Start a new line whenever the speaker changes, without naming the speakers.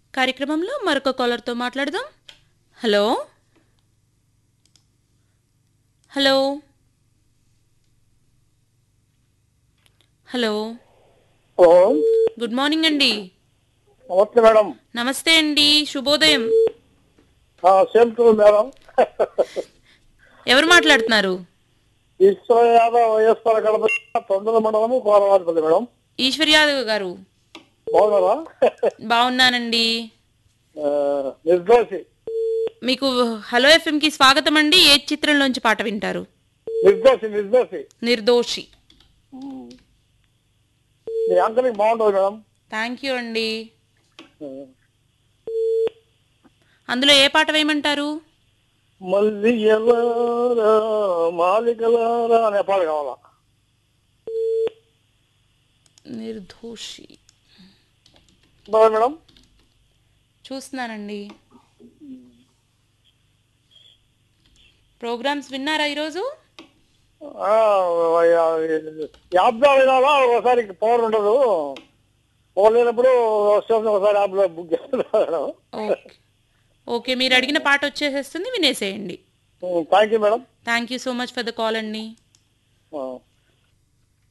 కార్యక్రమంలో మరొక కాలర్తో మాట్లాడదాం hello hello hello
hello
good morning అండి
నమస్తే మేడం
నమస్తే అండి శుభోదయం
సేమ్ టు మేడం
ఎవరు మాట్లాడుతున్నారు
ఈశ్వర యాదవ్ వైఎస్ఆర్ కడప తొందర మండలము కోరవారిపల్లి మేడం
ఈశ్వర్ యాదవ్ గారు
బాగున్నారా
బాగున్నానండి
ఆ, నిర్దోషి
మీకు హలో ఎఫ్ఎంకి స్వాగతం అండి ఏ చిత్రంలోంచి పాట వింటారు
నిర్దోషి నిర్దోషి
నిర్దోషి
మీ యాంకరింగ్ బాగుంటుంది మేడం
థ్యాంక్ యూ అండి
ఆ,
అందులో ఏ పాట వేయమంటారు
మళ్ళీ ఎలారా మాలికలారా అనే పాట కావాలా
నిర్దోషి
బాగా మేడం
చూస్తున్నానండి ప్రోగ్రామ్స్ విన్నారా ఈరోజు
ఆ, యాప్ ద్వారా వినాలా ఒకసారి పవర్ ఉండదు పవర్ లేనప్పుడు స్టేషన్ ఒకసారి యాప్ లో బుక్ చేస్తున్నా మేడం
ఓకే ఓకే మీరు అడిగిన పాట వచ్చేసేస్తుంది వినేసేయండి
thank you madam
thank you so much for the call అండి
ఆ.